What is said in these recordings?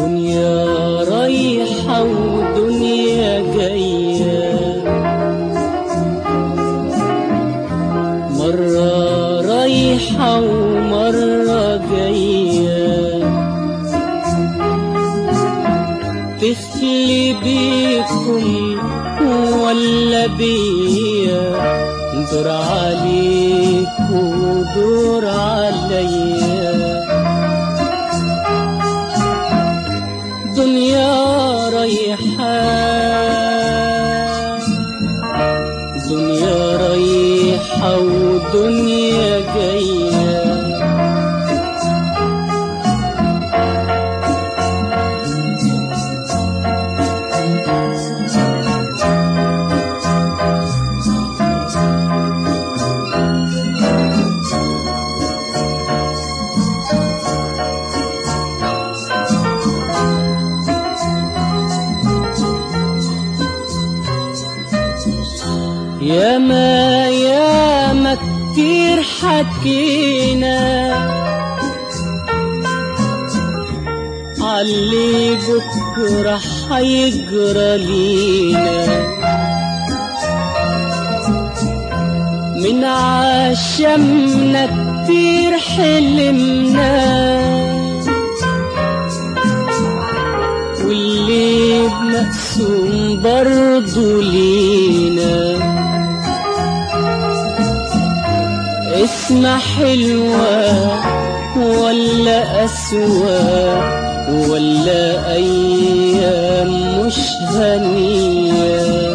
دنيا رايحة ودنيا جاية مرة رايحة ومرة جاية تخلي بيكم ولا بيا دور عليك ودور عليا دنيا رايحة دنيا رايحة ودنيا جاية يا ما يا ما كتير حكينا علي بكرة حيجرى لينا من عشمنا كتير حلمنا واللي مقسوم برضو لينا اسمها حلوة ولا أسوأ ولا أيام مش هنية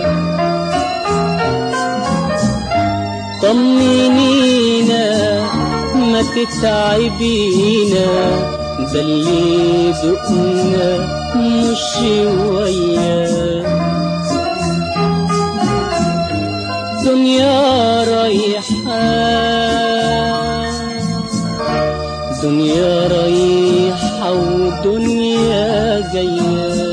طمنينا ما تتعبينا ده اللي دقنا مش شوية دنيا رايحة دنيا رايحة ودنيا جاية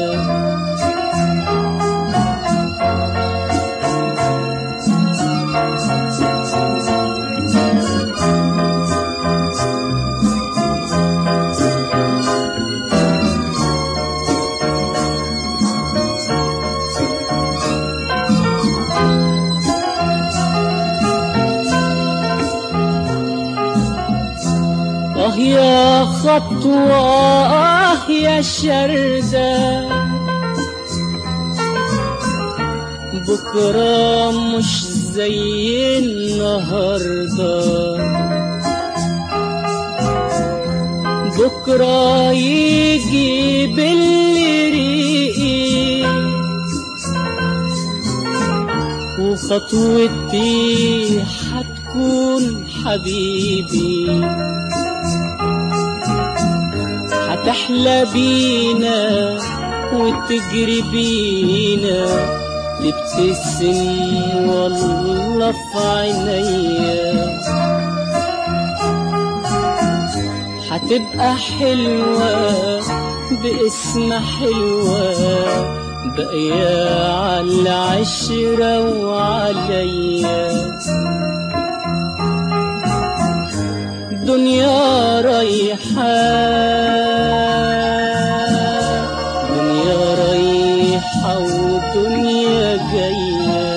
آه يا خطوة آه يا شردة بكرة مش زي النهاردة بكرة يجي باللي ريقي وخطوتي حتكون حبيبي هتحلى بينا وتجري بينا تبتسم والله في عينيا هتبقى حلوة باسم حلوة باقية على العشرة وعليا دنيا رايحة دنيا رايحة ودنيا جاية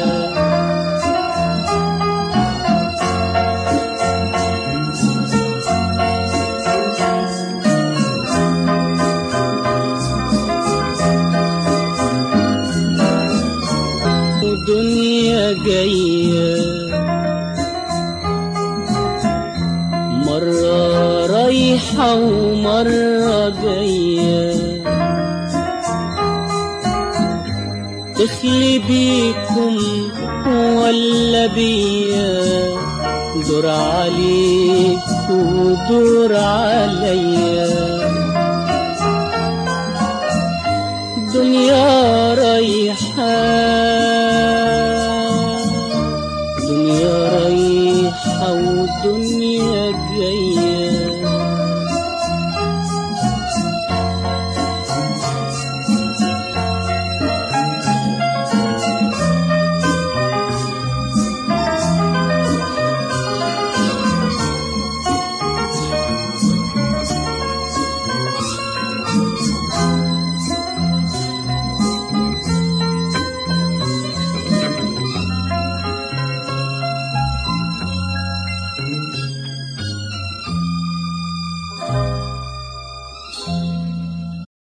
ودنيا جايه مرة رايحة ومرة جاية تخلي بيكم ولا بيا دور عليك ودور عليا دنيا رايحة